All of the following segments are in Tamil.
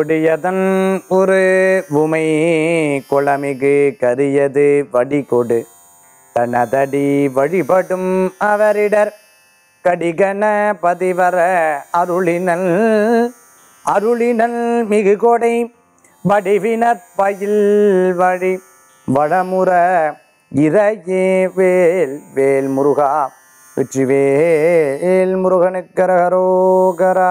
கொடியதன் ஒரு உமை குளமிகு கரியது வடிகொடு தனதடி வழிபடும் அவரிடர் கடிகன பதிவர அருளினல் அருளினல் மிகு கொடை வடிவினர் பயில் வழி வடமுற இறையே வேல் வேல் முருகா வெற்றிவேல் முருகனுக்கரகரோகரா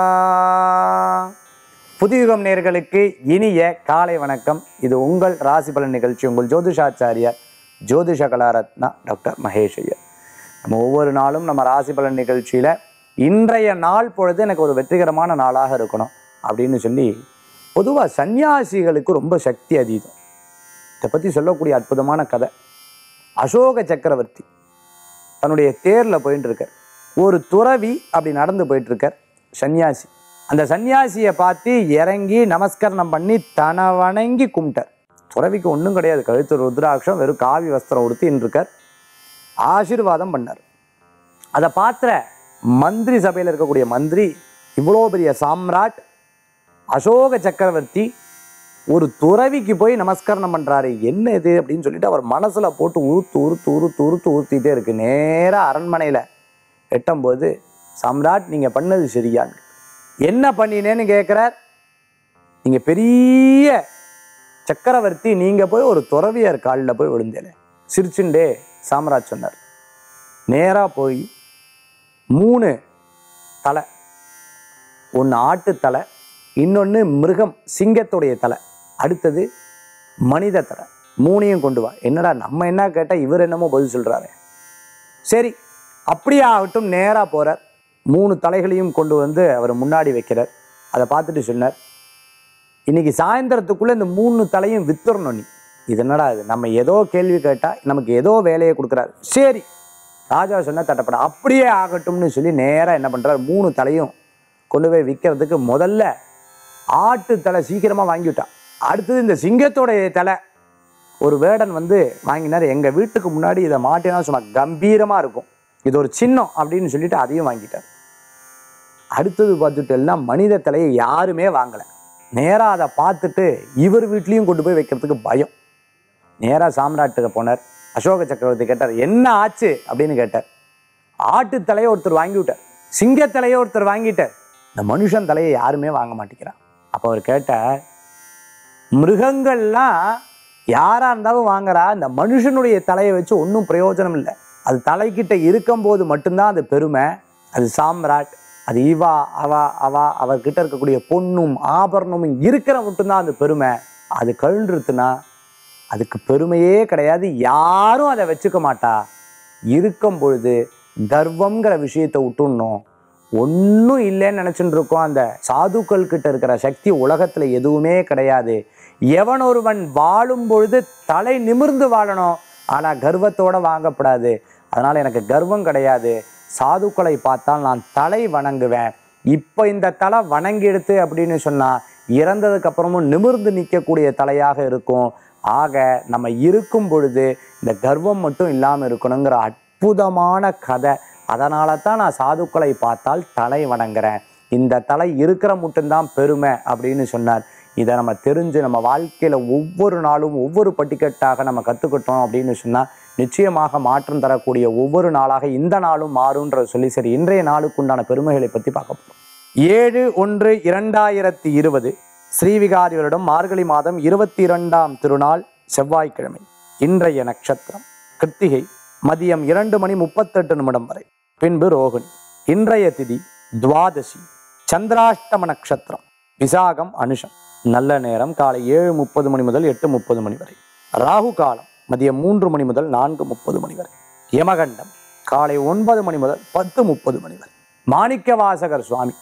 புதியுகம் நேர்களுக்கு இனிய காலை வணக்கம் இது உங்கள் ராசி பலன் நிகழ்ச்சி உங்கள் ஜோதிஷாச்சாரியார் ஜோதிஷ கலாரத்னா டாக்டர் மகேஷ் ஐயர் நம்ம ஒவ்வொரு நாளும் நம்ம ராசி பலன் நிகழ்ச்சியில் இன்றைய நாள் பொழுது எனக்கு ஒரு வெற்றிகரமான நாளாக இருக்கணும் அப்படின்னு சொல்லி பொதுவாக சன்னியாசிகளுக்கு ரொம்ப சக்தி அதீதம் இதை பற்றி சொல்லக்கூடிய அற்புதமான கதை அசோக சக்கரவர்த்தி தன்னுடைய தேரில் போயிட்டு இருக்கார் ஒரு துறவி அப்படி நடந்து போயிட்டு இருக்கார் சன்னியாசி அந்த சன்னியாசியை பார்த்து இறங்கி நமஸ்கரணம் பண்ணி தன வணங்கி கும்பிட்டார் துறவிக்கு ஒன்றும் கிடையாது கழுத்து ருத்ராட்சம் வெறும் காவி வஸ்திரம் உடுத்தின்னு இருக்கார் ஆசீர்வாதம் பண்ணார் அதை பார்த்துற மந்திரி சபையில் இருக்கக்கூடிய மந்திரி இவ்வளோ பெரிய சாம்ராட் அசோக சக்கரவர்த்தி ஒரு துறவிக்கு போய் நமஸ்கரணம் பண்றாரு என்ன இது அப்படின்னு சொல்லிட்டு அவர் மனசுல போட்டு உருத்து உருத்து உருத்து உருத்து உறுத்திட்டே இருக்கு நேரா அரண்மனையில எட்டும்போது சம்ராட் நீங்க பண்ணது சரியான்னு என்ன பண்ணினேன்னு கேட்கிறார் நீங்க பெரிய சக்கரவர்த்தி நீங்க போய் ஒரு துறவியர் காலில் போய் விழுந்தேல சிரிச்சுண்டே சாம்ராஜ் சொன்னார் நேரா போய் மூணு தலை ஒன்று ஆட்டு தலை இன்னொன்று மிருகம் சிங்கத்துடைய தலை அடுத்தது மனித தலை மூணையும் கொண்டு வா என்னடா நம்ம என்ன கேட்டால் இவர் என்னமோ பதில் சொல்கிறாரு சரி அப்படியே ஆகட்டும் நேராக போகிறார் மூணு தலைகளையும் கொண்டு வந்து அவர் முன்னாடி வைக்கிறார் அதை பார்த்துட்டு சொன்னார் இன்னைக்கு சாயந்தரத்துக்குள்ளே இந்த மூணு தலையும் வித்துறணும் நீ இது என்னடா இது நம்ம ஏதோ கேள்வி கேட்டால் நமக்கு ஏதோ வேலையை கொடுக்குறாரு சரி ராஜா சொன்ன தட்டப்பட அப்படியே ஆகட்டும்னு சொல்லி நேராக என்ன பண்ணுறாரு மூணு தலையும் கொண்டு போய் விற்கிறதுக்கு முதல்ல ஆட்டு தலை சீக்கிரமாக வாங்கிவிட்டான் அடுத்தது இந்த சிங்கத்தோடைய தலை ஒரு வேடன் வந்து வாங்கினார் எங்கள் வீட்டுக்கு முன்னாடி இதை மாட்டினா சும்மா கம்பீரமாக இருக்கும் இது ஒரு சின்னம் அப்படின்னு சொல்லிட்டு அதையும் வாங்கிட்டார் அடுத்தது பார்த்துட்டு எல்லாம் மனித தலையை யாருமே வாங்கலை நேராக அதை பார்த்துட்டு இவர் வீட்லேயும் கொண்டு போய் வைக்கிறதுக்கு பயம் நேராக சாம்ராட்டுக்கு போனார் அசோக சக்கரவர்த்தி கேட்டார் என்ன ஆச்சு அப்படின்னு கேட்டார் ஆட்டு தலையை ஒருத்தர் வாங்கி விட்டார் சிங்கத்தலையை ஒருத்தர் வாங்கிட்டார் இந்த மனுஷன் தலையை யாருமே வாங்க மாட்டேங்கிறான் அப்போ அவர் கேட்டார் மிருகங்கள்லாம் யாரா இருந்தாலும் வாங்குறா இந்த மனுஷனுடைய தலையை வச்சு ஒன்றும் பிரயோஜனம் இல்லை அது தலைக்கிட்ட இருக்கும்போது மட்டும்தான் அது பெருமை அது சாம்ராட் அது இவா அவா அவா அவர்கிட்ட இருக்கக்கூடிய பொண்ணும் ஆபரணமும் இருக்கிற மட்டும்தான் அது பெருமை அது கழுன்றுத்துனா அதுக்கு பெருமையே கிடையாது யாரும் அதை வச்சுக்க மாட்டா இருக்கும் பொழுது கர்வம்ங்கிற விஷயத்தை விட்டுடணும் ஒன்றும் இல்லைன்னு நினச்சிட்டு இருக்கோம் அந்த சாதுக்கள் கிட்ட இருக்கிற சக்தி உலகத்தில் எதுவுமே கிடையாது எவன் ஒருவன் வாழும் பொழுது தலை நிமிர்ந்து வாழணும் ஆனால் கர்வத்தோட வாங்கப்படாது அதனால் எனக்கு கர்வம் கிடையாது சாதுக்களை பார்த்தால் நான் தலை வணங்குவேன் இப்போ இந்த தலை வணங்கிடுத்து அப்படின்னு சொன்னால் இறந்ததுக்கு அப்புறமும் நிமிர்ந்து நிற்கக்கூடிய தலையாக இருக்கும் ஆக நம்ம இருக்கும் பொழுது இந்த கர்வம் மட்டும் இல்லாமல் இருக்கணுங்கிற அற்புதமான கதை அதனால தான் நான் சாதுக்களை பார்த்தால் தலை வணங்குறேன் இந்த தலை இருக்கிற மட்டும்தான் பெருமை அப்படின்னு சொன்னார் இதை நம்ம தெரிஞ்சு நம்ம வாழ்க்கையில் ஒவ்வொரு நாளும் ஒவ்வொரு பட்டிக்கட்டாக நம்ம கற்றுக்கிட்டோம் அப்படின்னு சொன்னால் நிச்சயமாக மாற்றம் தரக்கூடிய ஒவ்வொரு நாளாக இந்த நாளும் மாறும்ன்றத சொல்லி சரி இன்றைய நாளுக்கு உண்டான பெருமைகளை பற்றி பார்க்க போகிறோம் ஏழு ஒன்று இரண்டாயிரத்தி இருபது ஸ்ரீவிகாரி வருடம் மார்கழி மாதம் இருபத்தி இரண்டாம் திருநாள் செவ்வாய்க்கிழமை இன்றைய நட்சத்திரம் கிருத்திகை மதியம் இரண்டு மணி முப்பத்தெட்டு நிமிடம் வரை பின்பு ரோகிணி இன்றைய திதி துவாதசி சந்திராஷ்டம நட்சத்திரம் விசாகம் அனுஷம் நல்ல நேரம் காலை ஏழு முப்பது மணி முதல் எட்டு முப்பது மணி வரை ராகு காலம் மதியம் மூன்று மணி முதல் நான்கு முப்பது மணி வரை யமகண்டம் காலை ஒன்பது மணி முதல் பத்து முப்பது மணி வரை மாணிக்க வாசகர் சுவாமி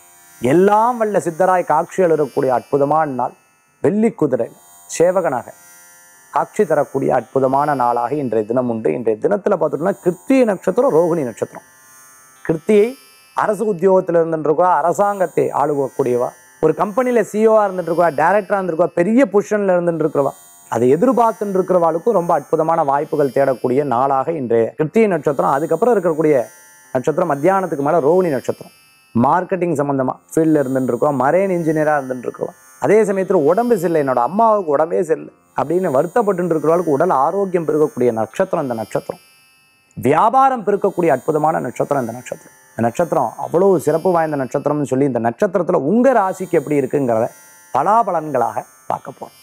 எல்லாம் வல்ல சித்தராய் காட்சியில் இருக்கக்கூடிய அற்புதமான நாள் வெள்ளி குதிரை சேவகனாக காட்சி தரக்கூடிய அற்புதமான நாளாக இன்றைய தினம் உண்டு இன்றைய தினத்தில் பார்த்துட்டோம்னா கிருத்திகை நட்சத்திரம் ரோகிணி நட்சத்திரம் கிருத்தியை அரசு உத்தியோகத்தில் இருந்துருக்கா அரசாங்கத்தை ஆளுகக்கூடியவா ஒரு கம்பெனியில் சிஓவா இருந்துட்டு இருக்கா டேரக்டராக இருந்திருக்கா பெரிய பொசிஷனில் இருந்துட்டு இருக்கிறவா அதை எதிர்பார்த்துட்டு இருக்கிறவாளுக்கும் ரொம்ப அற்புதமான வாய்ப்புகள் தேடக்கூடிய நாளாக இன்றைய கிருத்திகை நட்சத்திரம் அதுக்கப்புறம் இருக்கக்கூடிய நட்சத்திரம் மத்தியானத்துக்கு மேலே ரோகிணி நட்சத்திரம் மார்க்கெட்டிங் சம்மந்தமாக ஃபீல்டில் இருந்துட்டு இருக்கோம் மரேன் இன்ஜினியராக இருந்துட்டு இருக்கோம் அதே சமயத்தில் உடம்பு சரியில்லை என்னோட அம்மாவுக்கு உடம்பே சரியில்லை அப்படின்னு வருத்தப்பட்டு இருக்கிறவர்களுக்கு உடல் ஆரோக்கியம் பெருகக்கூடிய நட்சத்திரம் இந்த நட்சத்திரம் வியாபாரம் பெருக்கக்கூடிய அற்புதமான நட்சத்திரம் இந்த நட்சத்திரம் இந்த நட்சத்திரம் அவ்வளோ சிறப்பு வாய்ந்த நட்சத்திரம்னு சொல்லி இந்த நட்சத்திரத்தில் உங்கள் ராசிக்கு எப்படி இருக்குங்கிறத பலாபலன்களாக பார்க்க போகிறோம்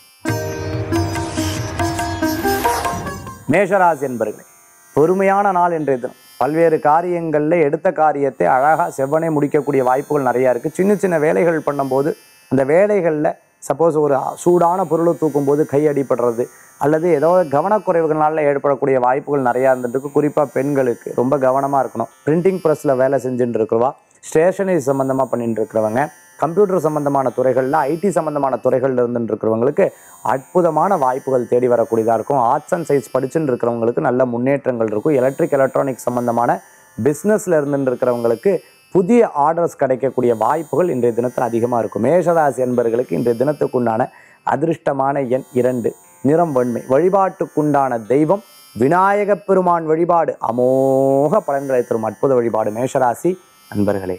மேஷராசி என்பர்களே பொறுமையான நாள் இன்றைய தினம் பல்வேறு காரியங்களில் எடுத்த காரியத்தை அழகாக செவ்வனே முடிக்கக்கூடிய வாய்ப்புகள் நிறையா இருக்குது சின்ன சின்ன வேலைகள் பண்ணும்போது அந்த வேலைகளில் சப்போஸ் ஒரு சூடான பொருளை தூக்கும்போது கை அடிபடுறது அல்லது ஏதோ கவனக்குறைவுகளால் ஏற்படக்கூடிய வாய்ப்புகள் நிறையா இருந்துட்டு குறிப்பாக பெண்களுக்கு ரொம்ப கவனமாக இருக்கணும் பிரிண்டிங் ப்ரெஸ்ஸில் வேலை செஞ்சுட்டு இருக்கிறவா ஸ்டேஷனரி சம்மந்தமாக பண்ணிட்டு இருக்கிறவங்க கம்ப்யூட்டர் சம்மந்தமான துறைகளில் ஐடி சம்மந்தமான துறைகளில் இருந்துட்டு இருக்கிறவங்களுக்கு அற்புதமான வாய்ப்புகள் தேடி வரக்கூடியதாக இருக்கும் ஆர்ட்ஸ் அண்ட் சயின்ஸ் படிச்சுட்டு இருக்கிறவங்களுக்கு நல்ல முன்னேற்றங்கள் இருக்கும் எலக்ட்ரிக் எலக்ட்ரானிக் சம்மந்தமான பிஸ்னஸில் இருந்துட்டு இருக்கிறவங்களுக்கு புதிய ஆர்டர்ஸ் கிடைக்கக்கூடிய வாய்ப்புகள் இன்றைய தினத்தில் அதிகமாக இருக்கும் மேஷராசி என்பவர்களுக்கு இன்றைய தினத்துக்குண்டான அதிர்ஷ்டமான எண் இரண்டு நிறம் வெண்மை வழிபாட்டுக்குண்டான தெய்வம் விநாயகப் பெருமான் வழிபாடு அமோக பலன்களை தரும் அற்புத வழிபாடு மேஷராசி அன்பர்களே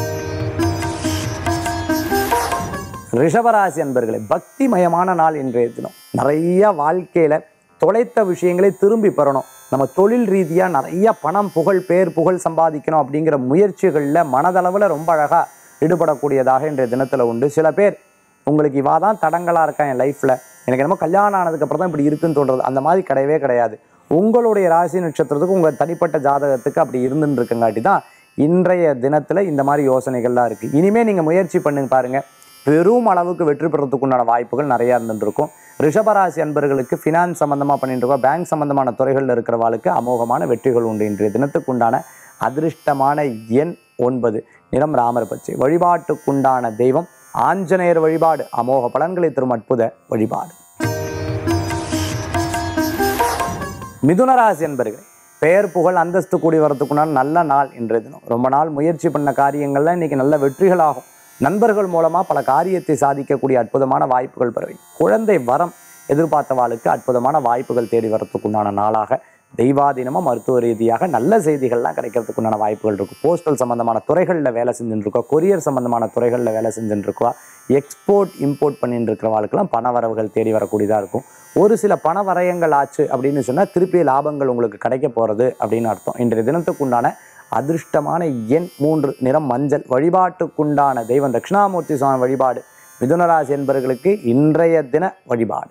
ரிஷபராசி அன்பர்களே பக்திமயமான நாள் இன்றைய தினம் நிறைய வாழ்க்கையில தொலைத்த விஷயங்களை திரும்பி பெறணும் நம்ம தொழில் ரீதியாக நிறைய பணம் புகழ் பேர் புகழ் சம்பாதிக்கணும் அப்படிங்கிற முயற்சிகளில் மனதளவில் ரொம்ப அழகாக ஈடுபடக்கூடியதாக இன்றைய தினத்தில் உண்டு சில பேர் உங்களுக்கு இவா தான் தடங்களாக இருக்கா என் லைஃப்பில் எனக்கு என்னமோ கல்யாணம் ஆனதுக்கப்புறம் தான் இப்படி இருக்குன்னு தோன்றது அந்த மாதிரி கிடையவே கிடையாது உங்களுடைய ராசி நட்சத்திரத்துக்கு உங்கள் தனிப்பட்ட ஜாதகத்துக்கு அப்படி இருந்துன்னு இருக்குங்காட்டி தான் இன்றைய தினத்தில் இந்த மாதிரி யோசனைகள்லாம் இருக்குது இனிமேல் நீங்கள் முயற்சி பண்ணுங்க பாருங்கள் பெரும் அளவுக்கு வெற்றி பெறத்துக்குண்டான வாய்ப்புகள் நிறையா இருந்துட்டு இருக்கும் ரிஷபராசி அன்பர்களுக்கு ஃபினான்ஸ் சம்மந்தமாக பண்ணிட்டு இருக்கோம் பேங்க் சம்மந்தமான துறைகளில் இருக்கிறவாளுக்கு அமோகமான வெற்றிகள் உண்டு இன்றைய தினத்துக்குண்டான அதிர்ஷ்டமான எண் ஒன்பது நிறம் ராமர் பச்சை வழிபாட்டுக்குண்டான தெய்வம் ஆஞ்சநேயர் வழிபாடு அமோக பலன்களை தரும் அற்புத வழிபாடு மிதுனராசி என்பர்களே பெயர் புகழ் அந்தஸ்து கூடி வரத்துக்குண்டான நல்ல நாள் இன்றைய தினம் ரொம்ப நாள் முயற்சி பண்ண காரியங்கள்ல இன்னைக்கு நல்ல வெற்றிகளாகும் நண்பர்கள் மூலமா பல காரியத்தை சாதிக்கக்கூடிய அற்புதமான வாய்ப்புகள் பெறுவீங்க குழந்தை வரம் எதிர்பார்த்தவாளுக்கு அற்புதமான வாய்ப்புகள் தேடி வரத்துக்குண்டான நாளாக தெய்வாதீனமாக மருத்துவ ரீதியாக நல்ல செய்திகள்லாம் கிடைக்கிறதுக்குண்டான வாய்ப்புகள் இருக்கும் போஸ்டல் சம்மந்தமான துறைகளில் வேலை செஞ்சுட்டு இருக்கோம் கொரியர் சம்மந்தமான துறைகளில் வேலை செஞ்சுட்டு இருக்கோம் எக்ஸ்போர்ட் இம்போர்ட் பண்ணிட்டு இருக்கிறவாளுக்கெல்லாம் பண வரவுகள் தேடி வரக்கூடியதாக இருக்கும் ஒரு சில பண வரையங்கள் ஆச்சு அப்படின்னு சொன்னால் திருப்பி லாபங்கள் உங்களுக்கு கிடைக்க போகிறது அப்படின்னு அர்த்தம் இன்றைய தினத்துக்குண்டான அதிர்ஷ்டமான எண் மூன்று நிறம் மஞ்சள் வழிபாட்டுக்குண்டான தெய்வம் தட்சிணாமூர்த்தி சுவாமி வழிபாடு மிதுனராசி என்பவர்களுக்கு இன்றைய தின வழிபாடு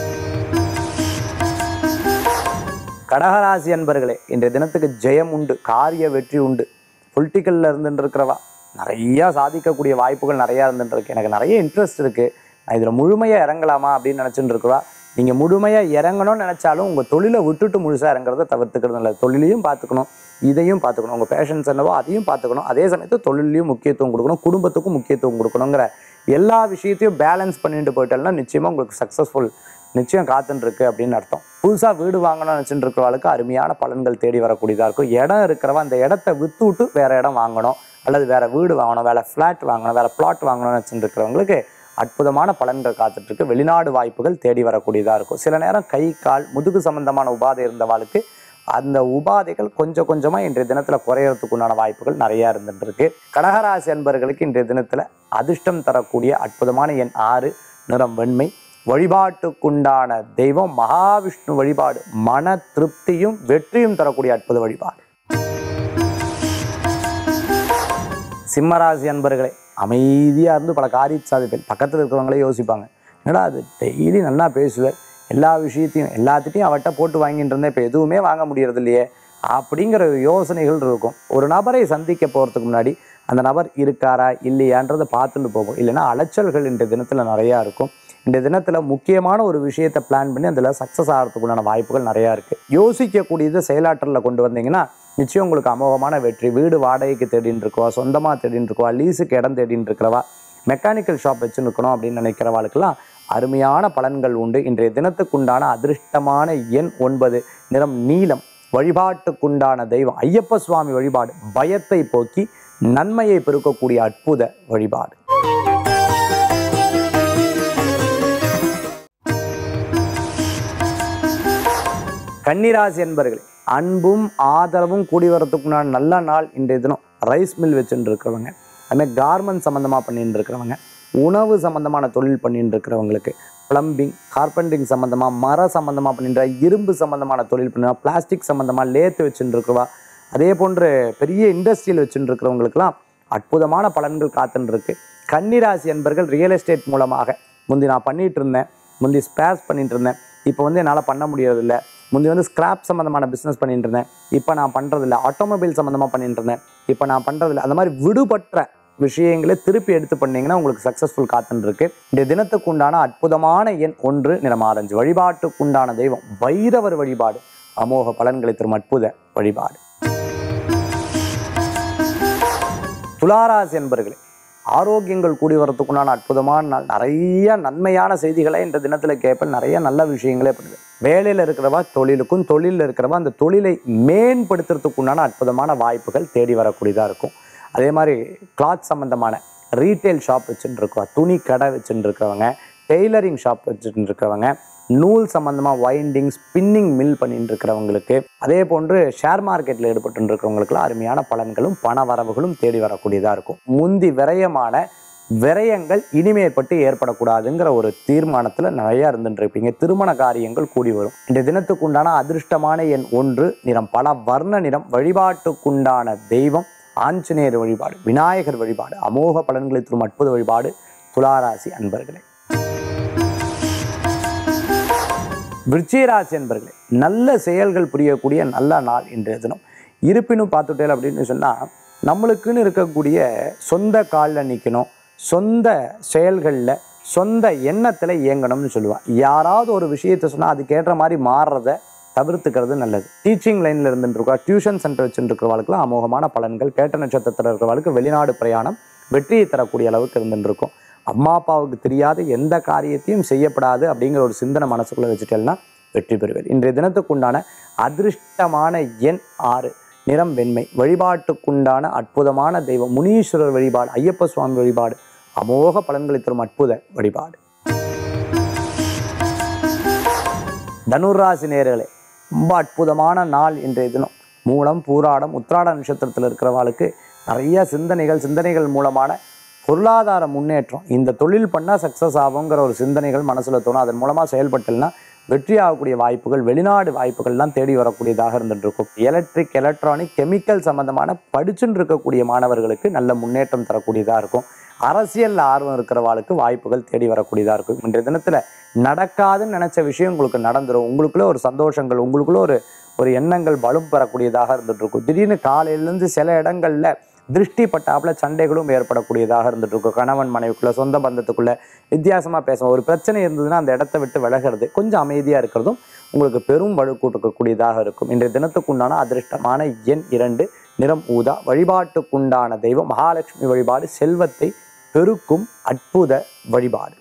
கடகராசி அன்பர்களே இன்றைய தினத்துக்கு ஜெயம் உண்டு காரிய வெற்றி உண்டு பொலிட்டிக்கலில் இருந்துட்டு இருக்கிறவா நிறையா சாதிக்கக்கூடிய வாய்ப்புகள் நிறையா இருந்துட்டு இருக்கு எனக்கு நிறைய இன்ட்ரெஸ்ட் இருக்குது நான் இதில் முழுமையாக இறங்கலாமா அப்படின்னு நினச்சிட்டு இருக்கிறவா நீங்கள் முழுமையாக இறங்கணும்னு நினச்சாலும் உங்கள் தொழிலை விட்டுட்டு முழுசாக இறங்குறத தவிர்த்துக்கிறது நல்லது தொழிலையும் பார்த்துக்கணும் இதையும் பார்த்துக்கணும் உங்கள் பேஷன்ஸ் என்னவோ அதையும் பார்த்துக்கணும் அதே சமயத்தில் தொழிலையும் முக்கியத்துவம் கொடுக்கணும் குடும்பத்துக்கும் முக்கியத்துவம் கொடுக்கணுங்கிற எல்லா விஷயத்தையும் பேலன்ஸ் பண்ணிட்டு போயிட்டோம்னா நிச்சயமாக உங்களுக்கு சக்ஸஸ்ஃபுல் நிச்சயம் காத்துன்னு இருக்கு அப்படின்னு அர்த்தம் புதுசாக வீடு வாங்கணும்னு நினச்சிட்டு இருக்கிறவளுக்கு அருமையான பலன்கள் தேடி வரக்கூடியதாக இருக்கும் இடம் இருக்கிறவ அந்த இடத்த வித்து விட்டு வேற இடம் வாங்கணும் அல்லது வேற வீடு வாங்கணும் வேற ஃப்ளாட் வாங்கணும் வேற பிளாட் வாங்கணும்னு நினச்சிட்டு இருக்கிறவங்களுக்கு அற்புதமான பலன்கள் காத்துட்டு இருக்கு வெளிநாடு வாய்ப்புகள் தேடி வரக்கூடியதாக இருக்கும் சில நேரம் கை கால் முதுகு சம்பந்தமான உபாதை இருந்தவாளுக்கு அந்த உபாதைகள் கொஞ்சம் கொஞ்சமாக இன்றைய தினத்தில் குறையறதுக்கு உண்டான வாய்ப்புகள் நிறையா இருந்துட்டு இருக்கு கடகராசி அன்பர்களுக்கு இன்றைய தினத்தில் அதிர்ஷ்டம் தரக்கூடிய அற்புதமான எண் ஆறு நிறம் வெண்மை வழிபாட்டுக்குண்டான தெய்வம் மகாவிஷ்ணு வழிபாடு மன திருப்தியும் வெற்றியும் தரக்கூடிய அற்புத வழிபாடு சிம்மராசி அன்பர்களே அமைதியாக இருந்து பல காரிய சாதிப்பேன் பக்கத்தில் இருக்கிறவங்களே யோசிப்பாங்க என்னடா அது டெய்லி நல்லா பேசுவார் எல்லா விஷயத்தையும் எல்லாத்திட்டையும் அவட்ட போட்டு வாங்கிட்டு இருந்தேன் இப்போ எதுவுமே வாங்க முடியறது இல்லையே அப்படிங்கிற யோசனைகள் இருக்கும் ஒரு நபரை சந்திக்க போகிறதுக்கு முன்னாடி அந்த நபர் இருக்காரா இல்லையான்றதை பார்த்துட்டு போகும் இல்லைன்னா அலைச்சல்கள் இன்றைய தினத்தில் நிறையா இருக்கும் இந்த தினத்தில் முக்கியமான ஒரு விஷயத்தை பிளான் பண்ணி அதில் சக்ஸஸ் ஆகிறதுக்குண்டான வாய்ப்புகள் நிறையா இருக்குது யோசிக்கக்கூடியதை செயலாற்றலில் கொண்டு வந்தீங்கன்னா நிச்சயம் உங்களுக்கு அமோகமான வெற்றி வீடு வாடகைக்கு தேடின்னு இருக்கவா சொந்தமாக தேடின்னு இருக்கவா லீஸுக்கு இடம் தேடின்னு இருக்கிறவா மெக்கானிக்கல் ஷாப் வச்சு நிற்கணும் அப்படின்னு நினைக்கிறவாளுக்கெல்லாம் அருமையான பலன்கள் உண்டு இன்றைய தினத்துக்குண்டான அதிர்ஷ்டமான எண் ஒன்பது நிறம் நீலம் வழிபாட்டுக்குண்டான தெய்வம் ஐயப்ப சுவாமி வழிபாடு பயத்தை போக்கி நன்மையை பெருக்கக்கூடிய அற்புத வழிபாடு கன்னிராசி என்பர்களே அன்பும் ஆதரவும் கூடி வரத்துக்குண்டான நல்ல நாள் இன்றைய தினம் ரைஸ் மில் வச்சுட்டு இருக்கிறவங்க அதுமாதிரி கார்மெண்ட் சம்மந்தமாக பண்ணிட்டு இருக்கிறவங்க உணவு சம்பந்தமான தொழில் பண்ணிட்டு இருக்கிறவங்களுக்கு பிளம்பிங் கார்பெண்டிங் சம்மந்தமாக மர சம்மந்தமாக பண்ணின்ற இரும்பு சம்மந்தமான தொழில் பண்ணுவா பிளாஸ்டிக் சம்மந்தமாக லேத்து வச்சுட்டு இருக்கிறவா அதே போன்று பெரிய இண்டஸ்ட்ரியில் வச்சுட்டு இருக்கிறவங்களுக்குலாம் அற்புதமான பலன்கள் காத்துன்னு இருக்கு கன்னிராசி அன்பர்கள் ரியல் எஸ்டேட் மூலமாக முந்தி நான் பண்ணிட்டு இருந்தேன் முந்தி ஸ்பேர்ஸ் பண்ணிட்டு இருந்தேன் இப்போ வந்து என்னால் பண்ண முடியறதில்ல முந்தி வந்து ஸ்கிராப் சம்மந்தமான பிஸ்னஸ் பண்ணிட்டு இருந்தேன் இப்போ நான் பண்ணுறதில்ல ஆட்டோமொபைல் சம்மந்தமாக பண்ணிட்டு இருந்தேன் இப்போ நான் பண்ணுறதில்ல அந்த மாதிரி விடுபட்ட விஷயங்களை திருப்பி எடுத்து பண்ணீங்கன்னா உங்களுக்கு சக்ஸஸ்ஃபுல் காத்துன்னு இருக்கு இந்த தினத்துக்கு உண்டான அற்புதமான எண் ஒன்று நிறம் ஆரஞ்சு வழிபாட்டுக்கு உண்டான தெய்வம் பைரவர் வழிபாடு அமோக பலன்களை தரும் அற்புத வழிபாடு துளாராசி என்பர்களே ஆரோக்கியங்கள் கூடி வரத்துக்குண்டான அற்புதமான நாள் நிறைய நன்மையான செய்திகளை இந்த தினத்தில் கேட்பேன் நிறைய நல்ல விஷயங்களே பண்ணுது வேலையில் இருக்கிறவா தொழிலுக்கும் தொழிலில் இருக்கிறவா அந்த தொழிலை மேம்படுத்துறதுக்குண்டான அற்புதமான வாய்ப்புகள் தேடி வரக்கூடியதாக இருக்கும் அதே மாதிரி கிளாத் சம்மந்தமான ரீட்டைல் ஷாப் வச்சுட்டு இருக்கவா துணி கடை வச்சுட்டு இருக்கிறவங்க டெய்லரிங் ஷாப் வச்சுட்டு இருக்கிறவங்க நூல் சம்மந்தமாக வைண்டிங் ஸ்பின்னிங் மில் பண்ணிட்டு இருக்கிறவங்களுக்கு அதே போன்று ஷேர் மார்க்கெட்டில் ஈடுபட்டு இருக்கிறவங்களுக்குலாம் அருமையான பலன்களும் பண வரவுகளும் தேடி வரக்கூடியதாக இருக்கும் முந்தி விரயமான விரயங்கள் இனிமேற்பட்டு ஏற்படக்கூடாதுங்கிற ஒரு தீர்மானத்தில் நிறையா இருந்துட்டு இருப்பீங்க திருமண காரியங்கள் கூடி வரும் இந்த தினத்துக்கு உண்டான அதிர்ஷ்டமான எண் ஒன்று நிறம் பல வர்ண நிறம் வழிபாட்டுக்குண்டான தெய்வம் ஆஞ்சநேயர் வழிபாடு விநாயகர் வழிபாடு அமோக பலன்களை தரும் அற்புத வழிபாடு துளாராசி அன்பர்களே விருச்சிகராசி என்பர்களே நல்ல செயல்கள் புரியக்கூடிய நல்ல நாள் இன்றைய தினம் இருப்பினும் பார்த்துட்டேன் அப்படின்னு சொன்னால் நம்மளுக்குன்னு இருக்கக்கூடிய சொந்த காலில் நிற்கணும் சொந்த செயல்களில் சொந்த எண்ணத்தில் இயங்கணும்னு சொல்லுவாள் யாராவது ஒரு விஷயத்தை சொன்னால் அதுக்கேற்ற மாதிரி மாறுறத தவிர்த்துக்கிறது நல்லது டீச்சிங் லைனில் இருந்துருக்கா டியூஷன் சென்டர் வச்சுட்டு இருக்கிறவளுக்குலாம் அமோகமான பலன்கள் கேட்ட நட்சத்திரத்தில் இருக்கிறவளுக்கு வெளிநாடு பிரயாணம் வெற்றியை தரக்கூடிய அளவுக்கு இருந்துட்டு இருக்கும் அம்மா அப்பாவுக்கு தெரியாத எந்த காரியத்தையும் செய்யப்படாது அப்படிங்கிற ஒரு சிந்தனை மனசுக்குள்ளே வச்சுட்டேன்னா வெற்றி பெறுவேன் இன்றைய தினத்துக்குண்டான அதிர்ஷ்டமான எண் ஆறு நிறம் வெண்மை வழிபாட்டுக்குண்டான அற்புதமான தெய்வம் முனீஸ்வரர் வழிபாடு ஐயப்ப சுவாமி வழிபாடு அமோக பலன்களை தரும் அற்புத வழிபாடு தனுராசி நேர்களே ரொம்ப அற்புதமான நாள் இன்றைய தினம் மூலம் பூராடம் உத்திராட நட்சத்திரத்தில் இருக்கிறவாளுக்கு நிறைய சிந்தனைகள் சிந்தனைகள் மூலமான பொருளாதார முன்னேற்றம் இந்த தொழில் பண்ணால் சக்ஸஸ் ஆகுங்கிற ஒரு சிந்தனைகள் மனசில் தோணும் அதன் மூலமாக செயல்பட்டல்னா வெற்றி ஆகக்கூடிய வாய்ப்புகள் வெளிநாடு வாய்ப்புகள்லாம் தேடி வரக்கூடியதாக இருந்துட்டு இருக்கும் எலக்ட்ரிக் எலக்ட்ரானிக் கெமிக்கல் சம்பந்தமான படிச்சுட்டு இருக்கக்கூடிய மாணவர்களுக்கு நல்ல முன்னேற்றம் தரக்கூடியதாக இருக்கும் அரசியல் ஆர்வம் இருக்கிறவாளுக்கு வாய்ப்புகள் தேடி வரக்கூடியதாக இருக்கும் இன்றைய தினத்தில் நடக்காதுன்னு நினச்ச விஷயம் உங்களுக்கு நடந்துடும் உங்களுக்குள்ள ஒரு சந்தோஷங்கள் உங்களுக்குள்ள ஒரு ஒரு எண்ணங்கள் பலம் பெறக்கூடியதாக இருந்துட்டு இருக்கும் திடீர்னு காலையிலேருந்து சில இடங்கள்ல திருஷ்டி பட்டாப்புல சண்டைகளும் ஏற்படக்கூடியதாக இருந்துட்டு இருக்கும் கணவன் மனைவிக்குள்ள சொந்த பந்தத்துக்குள்ள வித்தியாசமா பேசும் ஒரு பிரச்சனை இருந்ததுன்னா அந்த இடத்த விட்டு விலகிறது கொஞ்சம் அமைதியா இருக்கிறதும் உங்களுக்கு பெரும் வலுக்கூட்டக்கூடியதாக இருக்கும் இன்றைய தினத்துக்குண்டான அதிர்ஷ்டமான எண் இரண்டு நிறம் ஊதா வழிபாட்டுக்குண்டான தெய்வம் மகாலட்சுமி வழிபாடு செல்வத்தை பெருக்கும் அற்புத வழிபாடு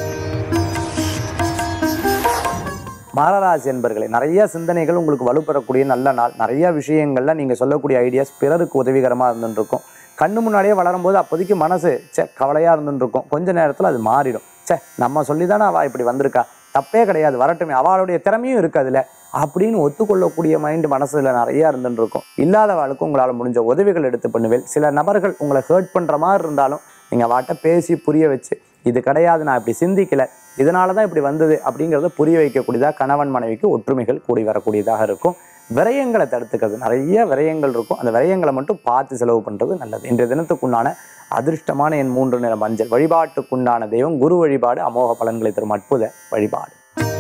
மகராசி என்பர்களே நிறைய சிந்தனைகள் உங்களுக்கு வலுப்பெறக்கூடிய நல்ல நாள் நிறைய விஷயங்கள்ல நீங்கள் சொல்லக்கூடிய ஐடியாஸ் பிறருக்கு உதவிகரமாக இருந்துருக்கும் கண்ணு முன்னாடியே வளரும்போது அப்போதைக்கு மனசு சே கவலையாக இருந்துருக்கும் கொஞ்ச நேரத்தில் அது மாறிடும் சே நம்ம சொல்லி தானே அவள் இப்படி வந்திருக்கா தப்பே கிடையாது வரட்டுமே அவளுடைய திறமையும் இருக்கு அதில் அப்படின்னு ஒத்துக்கொள்ளக்கூடிய மைண்ட் மனசுல நிறைய இருந்துட்டு இருக்கும் இல்லாதவளுக்கு உங்களால் முடிஞ்ச உதவிகள் எடுத்து பண்ணுவேன் சில நபர்கள் உங்களை ஹர்ட் பண்ணுற மாதிரி இருந்தாலும் நீங்கள் வாட்ட பேசி புரிய வச்சு இது கிடையாது நான் இப்படி சிந்திக்கல இதனால தான் இப்படி வந்தது அப்படிங்கிறத புரிய வைக்கக்கூடியதாக கணவன் மனைவிக்கு ஒற்றுமைகள் கூடி வரக்கூடியதாக இருக்கும் விரயங்களை தடுத்துக்கிறது நிறைய விரயங்கள் இருக்கும் அந்த விரயங்களை மட்டும் பார்த்து செலவு பண்ணுறது நல்லது இன்றைய தினத்துக்குண்டான அதிர்ஷ்டமான என் மூன்று நிற மஞ்சள் வழிபாட்டுக்குண்டான தெய்வம் குரு வழிபாடு அமோக பலன்களை தரும் அற்புத வழிபாடு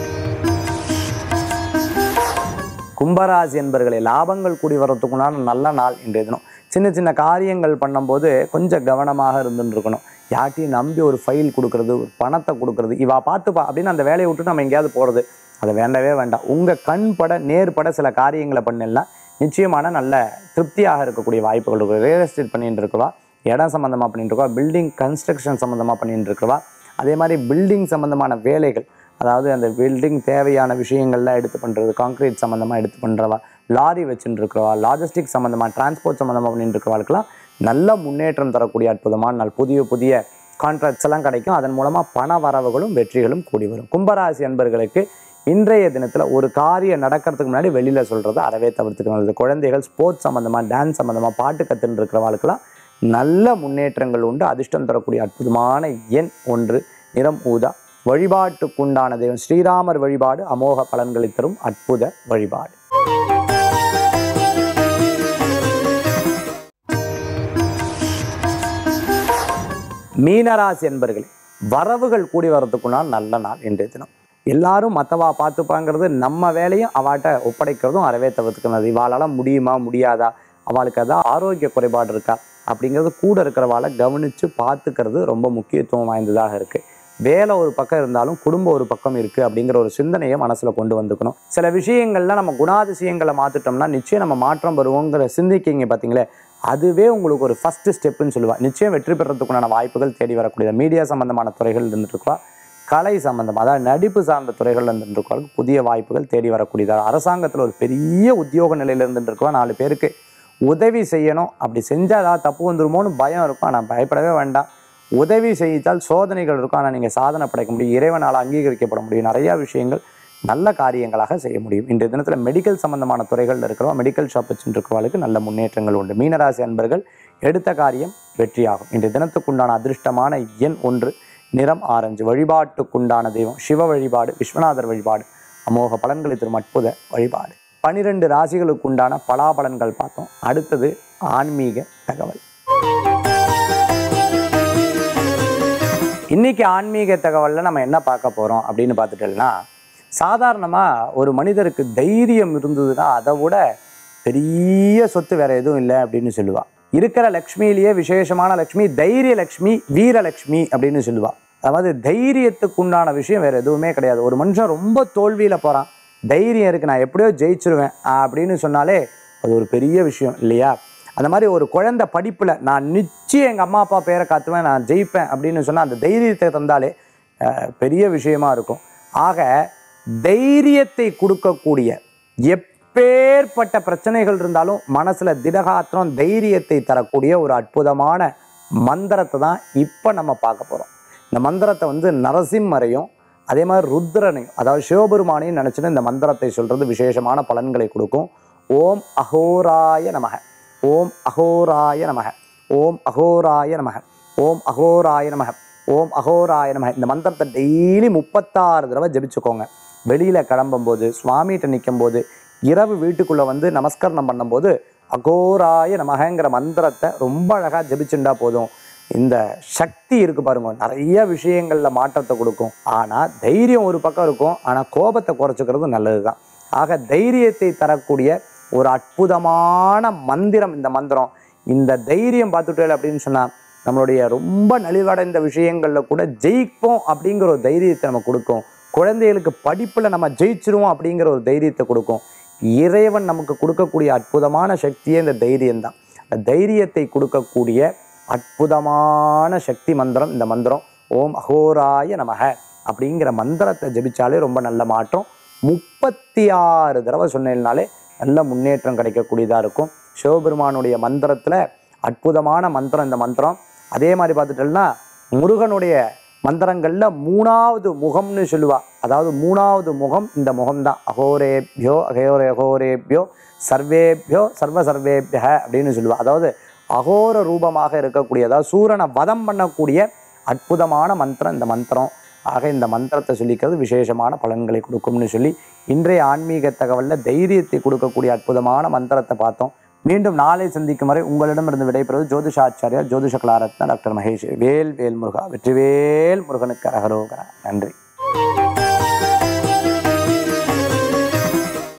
கும்பராசி என்பர்களை லாபங்கள் கூடி வரத்துக்குண்டான நல்ல நாள் இன்றைய தினம் சின்ன சின்ன காரியங்கள் பண்ணும்போது கொஞ்சம் கவனமாக இருந்துன்னு இருக்கணும் யார்ட்டையும் நம்பி ஒரு ஃபைல் கொடுக்கறது ஒரு பணத்தை கொடுக்கறது இவா பார்த்துப்பா அப்படின்னு அந்த வேலையை விட்டு நம்ம எங்கேயாவது போகிறது அது வேண்டவே வேண்டாம் உங்கள் கண் பட நேர்பட சில காரியங்களை பண்ணலாம் நிச்சயமான நல்ல திருப்தியாக இருக்கக்கூடிய வாய்ப்புகள் இருக்கும் ரியல் எஸ்டேட் பண்ணிட்டு இருக்கவா இடம் சம்மந்தமாக பண்ணிட்டு இருக்கவா பில்டிங் கன்ஸ்ட்ரக்ஷன் சம்மந்தமாக பண்ணிட்டு இருக்கவா அதே மாதிரி பில்டிங் சம்மந்தமான வேலைகள் அதாவது அந்த பில்டிங் தேவையான விஷயங்கள்லாம் எடுத்து பண்ணுறது கான்க்ரீட் சம்மந்தமாக எடுத்து பண்ணுறவா லாரி வச்சுட்டு இருக்கிறவா லாஜிஸ்டிக் சம்மந்தமாக டிரான்ஸ்போர்ட் சம்மந்தமாக பண்ணிட்டு இருக்கிறவளுக்கெல்லாம் நல்ல முன்னேற்றம் தரக்கூடிய அற்புதமான நாள் புதிய புதிய கான்ட்ராக்ட்ஸ் எல்லாம் கிடைக்கும் அதன் மூலமாக பண வரவுகளும் வெற்றிகளும் கூடி வரும் கும்பராசி அன்பர்களுக்கு இன்றைய தினத்தில் ஒரு காரியம் நடக்கிறதுக்கு முன்னாடி வெளியில் சொல்கிறத அறவே தவிர்த்துக்கணும் அது குழந்தைகள் ஸ்போர்ட்ஸ் சம்மந்தமாக டான்ஸ் சம்மந்தமாக பாட்டு கற்றுன்னு இருக்கிறவளுக்கெல்லாம் நல்ல முன்னேற்றங்கள் உண்டு அதிர்ஷ்டம் தரக்கூடிய அற்புதமான எண் ஒன்று நிறம் ஊதா வழிபாட்டுக்குண்டான தெய்வம் ஸ்ரீராமர் வழிபாடு அமோக பலன்களை தரும் அற்புத வழிபாடு மீனராசி என்பர்களே வரவுகள் கூடி வரதுக்குனால் நல்ல நாள் இன்றைய தினம் எல்லாரும் மற்றவா பார்த்துப்பாங்கிறது நம்ம வேலையும் அவாட்ட ஒப்படைக்கிறதும் அறவே தவிர்த்துக்கிறது இவாளால முடியுமா முடியாதா அவளுக்கு ஏதாவது ஆரோக்கிய குறைபாடு இருக்கா அப்படிங்கிறது கூட இருக்கிறவாளை கவனித்து பார்த்துக்கிறது ரொம்ப முக்கியத்துவம் வாய்ந்ததாக இருக்குது வேலை ஒரு பக்கம் இருந்தாலும் குடும்பம் ஒரு பக்கம் இருக்குது அப்படிங்கிற ஒரு சிந்தனையை மனசில் கொண்டு வந்துக்கணும் சில விஷயங்கள்ல நம்ம குணாதிசயங்களை மாற்றிட்டோம்னா நிச்சயம் நம்ம மாற்றம் வருவோங்கிற சிந்திக்கிங்க பார்த்தீங்களே அதுவே உங்களுக்கு ஒரு ஃபர்ஸ்ட் ஸ்டெப்புன்னு சொல்லுவா நிச்சயம் வெற்றி பெறத்துக்குண்டான வாய்ப்புகள் தேடி வரக்கூடியது மீடியா சம்பந்தமான துறைகள் இருந்துட்டு இருக்கா கலை சம்பந்தம் அதாவது நடிப்பு சார்ந்த துறைகள் இருந்துட்டு இருக்கவங்களுக்கு புதிய வாய்ப்புகள் தேடி வரக்கூடியதாக அரசாங்கத்தில் ஒரு பெரிய உத்தியோக நிலையில் இருந்துட்டு இருக்கவா நாலு பேருக்கு உதவி செய்யணும் அப்படி செஞ்சால் ஏதாவது தப்பு வந்துருமோன்னு பயம் இருக்கும் ஆனால் பயப்படவே வேண்டாம் உதவி செய்தால் சோதனைகள் இருக்கும் ஆனால் நீங்கள் சாதனை படைக்க முடியும் இறைவனால் அங்கீகரிக்கப்பட முடியும் நிறையா விஷயங்கள் நல்ல காரியங்களாக செய்ய முடியும் இன்றைய தினத்தில் மெடிக்கல் சம்பந்தமான துறைகளில் இருக்கிறவா மெடிக்கல் ஷாப் வச்சுருக்கிறவர்களுக்கு நல்ல முன்னேற்றங்கள் உண்டு மீனராசி அன்பர்கள் எடுத்த காரியம் வெற்றியாகும் இன்றைய தினத்துக்குண்டான அதிர்ஷ்டமான எண் ஒன்று நிறம் ஆரஞ்சு வழிபாட்டுக்குண்டான தெய்வம் சிவ வழிபாடு விஸ்வநாதர் வழிபாடு அமோக பலன்களை தரும் அற்புத வழிபாடு பனிரெண்டு ராசிகளுக்குண்டான பலாபலன்கள் பார்த்தோம் அடுத்தது ஆன்மீக தகவல் இன்னைக்கு ஆன்மீக தகவலில் நம்ம என்ன பார்க்க போகிறோம் அப்படின்னு பார்த்துட்டோம்னா சாதாரணமாக ஒரு மனிதருக்கு தைரியம் இருந்ததுன்னா அதை விட பெரிய சொத்து வேற எதுவும் இல்லை அப்படின்னு சொல்லுவா இருக்கிற லக்ஷ்மியிலேயே விசேஷமான லக்ஷ்மி தைரிய லக்ஷ்மி வீரலக்ஷ்மி அப்படின்னு சொல்லுவா அதாவது தைரியத்துக்கு உண்டான விஷயம் வேற எதுவுமே கிடையாது ஒரு மனுஷன் ரொம்ப தோல்வியில் போகிறான் தைரியம் இருக்கு நான் எப்படியோ ஜெயிச்சிருவேன் அப்படின்னு சொன்னாலே அது ஒரு பெரிய விஷயம் இல்லையா அந்த மாதிரி ஒரு குழந்தை படிப்பில் நான் நிச்சயம் எங்கள் அம்மா அப்பா பேரை காத்துவேன் நான் ஜெயிப்பேன் அப்படின்னு சொன்னால் அந்த தைரியத்தை தந்தாலே அஹ், பெரிய விஷயமா இருக்கும் ஆக தைரியத்தை கொடுக்கக்கூடிய எப்பேற்பட்ட பிரச்சனைகள் இருந்தாலும் மனசில் திடகாத்திரம் தைரியத்தை தரக்கூடிய ஒரு அற்புதமான மந்திரத்தை தான் இப்போ நம்ம பார்க்க போகிறோம் இந்த மந்திரத்தை வந்து நரசிம்மரையும் அதே மாதிரி ருத்ரனையும் அதாவது சிவபெருமானையும் நினச்சிட்டு இந்த மந்திரத்தை சொல்கிறது விசேஷமான பலன்களை கொடுக்கும் ஓம் அகோராய நமக ஓம் அகோராய நமக ஓம் அகோராய நமக ஓம் அகோராய நமக ஓம் அகோராய நமக இந்த மந்திரத்தை டெய்லி முப்பத்தாறு தடவை ஜெபிச்சுக்கோங்க வெளியில் கிளம்பும்போது சுவாமிகிட்ட நிற்கும்போது இரவு வீட்டுக்குள்ளே வந்து நமஸ்கரணம் பண்ணும்போது அகோராய நமகங்கிற மந்திரத்தை ரொம்ப அழகாக ஜெபிச்சுண்டா போதும் இந்த சக்தி இருக்கு பாருங்க நிறைய விஷயங்கள்ல மாற்றத்தை கொடுக்கும் ஆனா தைரியம் ஒரு பக்கம் இருக்கும் ஆனா கோபத்தை குறைச்சிக்கிறது நல்லது தான் ஆக தைரியத்தை தரக்கூடிய ஒரு அற்புதமான மந்திரம் இந்த மந்திரம் இந்த தைரியம் பார்த்துட்டே அப்படின்னு சொன்னா நம்மளுடைய ரொம்ப நலிவடைந்த விஷயங்கள்ல கூட ஜெயிப்போம் அப்படிங்கிற ஒரு தைரியத்தை நம்ம கொடுக்கும் குழந்தைகளுக்கு படிப்புல நம்ம ஜெயிச்சிருவோம் அப்படிங்கிற ஒரு தைரியத்தை கொடுக்கும் இறைவன் நமக்கு கொடுக்கக்கூடிய அற்புதமான சக்தியே இந்த தைரியம் தான் அந்த தைரியத்தை கொடுக்கக்கூடிய அற்புதமான சக்தி மந்திரம் இந்த மந்திரம் ஓம் அகோராய நமக அப்படிங்கிற மந்திரத்தை ஜெபிச்சாலே ரொம்ப நல்ல மாற்றம் முப்பத்தி ஆறு தடவை சொன்னேன்னாலே நல்ல முன்னேற்றம் கிடைக்கக்கூடியதாக இருக்கும் சிவபெருமானுடைய மந்திரத்தில் அற்புதமான மந்திரம் இந்த மந்திரம் அதே மாதிரி பார்த்துட்டோம்னா முருகனுடைய மந்திரங்களில் மூணாவது முகம்னு சொல்லுவா அதாவது மூணாவது முகம் இந்த முகம்தான் அகோரேபியோ அகோரே அகோரேபியோ சர்வேபியோ சர்வ சர்வேபிய அப்படின்னு சொல்லுவா அதாவது அகோர ரூபமாக இருக்கக்கூடிய அதாவது சூரனை வதம் பண்ணக்கூடிய அற்புதமான மந்திரம் இந்த மந்திரம் ஆக இந்த மந்திரத்தை சொல்லிக்கிறது விசேஷமான பலன்களை கொடுக்கும்னு சொல்லி இன்றைய ஆன்மீக தகவலில் தைரியத்தை கொடுக்கக்கூடிய அற்புதமான மந்திரத்தை பார்த்தோம் மீண்டும் நாளை சந்திக்கும் வரை உங்களிடமிருந்து விடைபெறுவது ஜோதிஷாச்சாரியா ஜோதிஷ கலாரத்னா டாக்டர் மகேஷ் வேல் வேல் முருகா வெற்றிவேல் முருகனுக்கு அரகரோகரா நன்றி